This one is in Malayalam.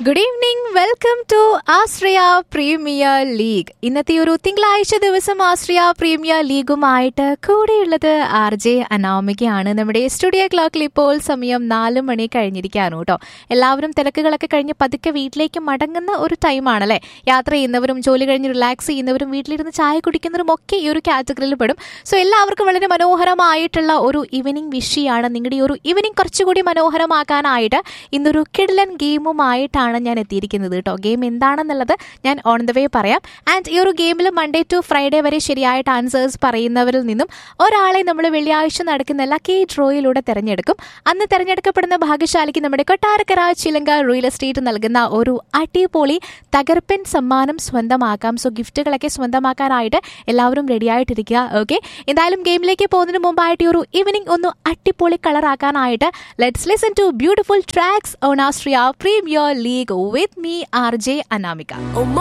good evening welcome to Ashraya premier league ഇന്നത്തെ ഒരു തിങ്കളാഴ്ച ദിവസം ആശ്രയ പ്രീമിയർ ലീഗുമായിട്ട് കൂടെയുള്ളത് ആർ ജെ അനാമികയാണ് നമ്മുടെ സ്റ്റുഡിയോ ക്ലോക്കിൽ ഇപ്പോൾ സമയം നാല് മണി കഴിഞ്ഞിരിക്കുകയാണ് കേട്ടോ എല്ലാവരും തിരക്കുകളൊക്കെ കഴിഞ്ഞ് പതുക്കെ വീട്ടിലേക്ക് മടങ്ങുന്ന ഒരു ടൈമാണല്ലേ യാത്ര ചെയ്യുന്നവരും ജോലി കഴിഞ്ഞ് റിലാക്സ് ചെയ്യുന്നവരും വീട്ടിലിരുന്ന് ചായ കുടിക്കുന്നവരും ഒക്കെ ഈ ഒരു കാറ്റഗറിയിൽ പെടും സോ എല്ലാവർക്കും വളരെ മനോഹരമായിട്ടുള്ള ഒരു ഈവനിങ് വിഷിയാണ് നിങ്ങളുടെ ഈ ഒരു ഈവനിങ് കുറച്ചുകൂടി മനോഹരമാക്കാനായിട്ട് ഇന്നൊരു കിഡ്ലൻ ഗെയിമുമായിട്ടാണ് ഞാൻ എത്തിയിരിക്കുന്നത് കേട്ടോ ഗെയിം എന്താണെന്നുള്ളത് ഞാൻ ഓൺ ദ വേ പറയാം ആൻഡ് ഈ ഒരു ഗെയിമിൽ മൺഡേ ടു ഫ്രൈഡേ വരെ ശരിയായിട്ട് ആൻസേഴ്സ് പറയുന്നവരിൽ നിന്നും ഒരാളെ നമ്മൾ വെള്ളിയാഴ്ച നടക്കുന്ന ലക്കി ഡ്രോയിലൂടെ തിരഞ്ഞെടുക്കും അന്ന് തിരഞ്ഞെടുക്കപ്പെടുന്ന ഭാഗ്യശാലിക്ക് നമ്മുടെ കൊട്ടാരക്കര ചിലങ്ക റിയൽ എസ്റ്റേറ്റ് നൽകുന്ന ഒരു അടിപൊളി തകർപ്പൻ സമ്മാനം സ്വന്തമാക്കാം സോ ഗിഫ്റ്റുകളൊക്കെ സ്വന്തമാക്കാനായിട്ട് എല്ലാവരും റെഡി ആയിട്ടിരിക്കുക ഓക്കെ എന്തായാലും ഗെയിമിലേക്ക് പോകുന്നതിന് മുമ്പായിട്ട് ഈ ഒരു ഈവനിങ് ഒന്ന് അടിപൊളി കളറാക്കാനായിട്ട് let's listen to beautiful tracks on Ashraya premier league with me R J Anamika